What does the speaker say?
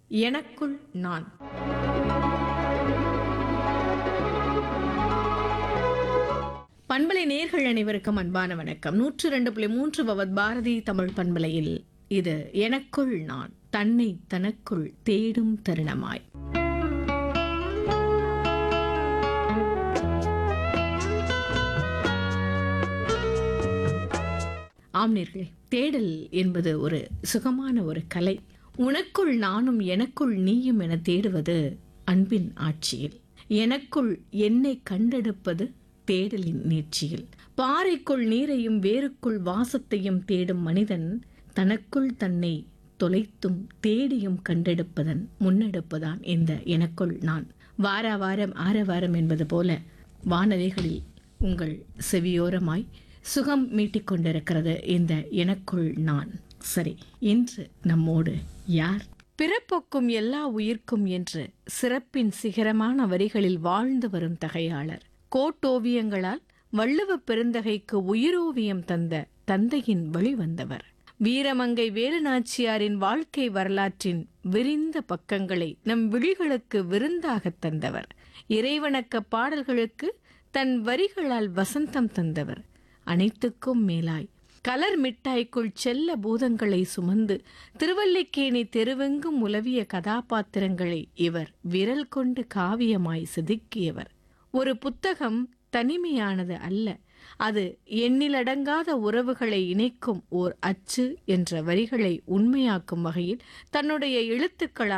எனக்குள் நான் பண்பலை நேர்கள் அனைவருக்கும் அன்பான வணக்கம் நூற்று ரெண்டு புள்ளி மூன்று பவத் பாரதி தமிழ் பண்பலையில் இது எனக்குள் நான் தன்னை தனக்குள் தேடும் தருணமாய் ஆம்நேர்களே தேடல் என்பது ஒரு சுகமான ஒரு கலை உனக்குள் நானும் எனக்குள் நீயும் என தேடுவது அன்பின் ஆட்சியில் எனக்குள் என்னை கண்டெடுப்பது தேடலின் நீட்சியில் பாறைக்குள் நீரையும் வேருக்குள் வாசத்தையும் தேடும் மனிதன் தனக்குள் தன்னை தொலைத்தும் தேடியும் கண்டெடுப்பதன் முன்னெடுப்புதான் இந்த எனக்குள் நான் வார வாரம் ஆர வாரம் என்பது போல வானதிகளில் உங்கள் செவியோரமாய் சுகம் மீட்டிக் கொண்டிருக்கிறது இந்த எனக்குள் நான் சரி இன்று நம்மோடு யார் பிறப்பொக்கும் எல்லா உயிர்க்கும் என்று சிறப்பின் சிகரமான வரிகளில் வாழ்ந்து வரும் தகையாளர் கோட்டோவியங்களால் வள்ளுவ பெருந்தகைக்கு உயிரோவியம் தந்த தந்தையின் வழிவந்தவர் வீரமங்கை வேலுநாச்சியாரின் வாழ்க்கை வரலாற்றின் விரிந்த பக்கங்களை நம் விழிகளுக்கு விருந்தாகத் தந்தவர் இறைவணக்க பாடல்களுக்கு தன் வரிகளால் வசந்தம் தந்தவர் அனைத்துக்கும் மேலாய் கலர் மிட்டாய்க்குள் செல்ல பூதங்களை சுமந்து திருவல்லிக்கேணி தெருவெங்கும் உலவிய கதாபாத்திரங்களை இவர் விரல் கொண்டு காவியமாய் செதுக்கியவர் ஒரு புத்தகம் தனிமையானது அல்ல அது எண்ணிலடங்காத உறவுகளை இணைக்கும் ஓர் அச்சு என்ற வரிகளை உண்மையாக்கும் வகையில் தன்னுடைய எழுத்துக்களால்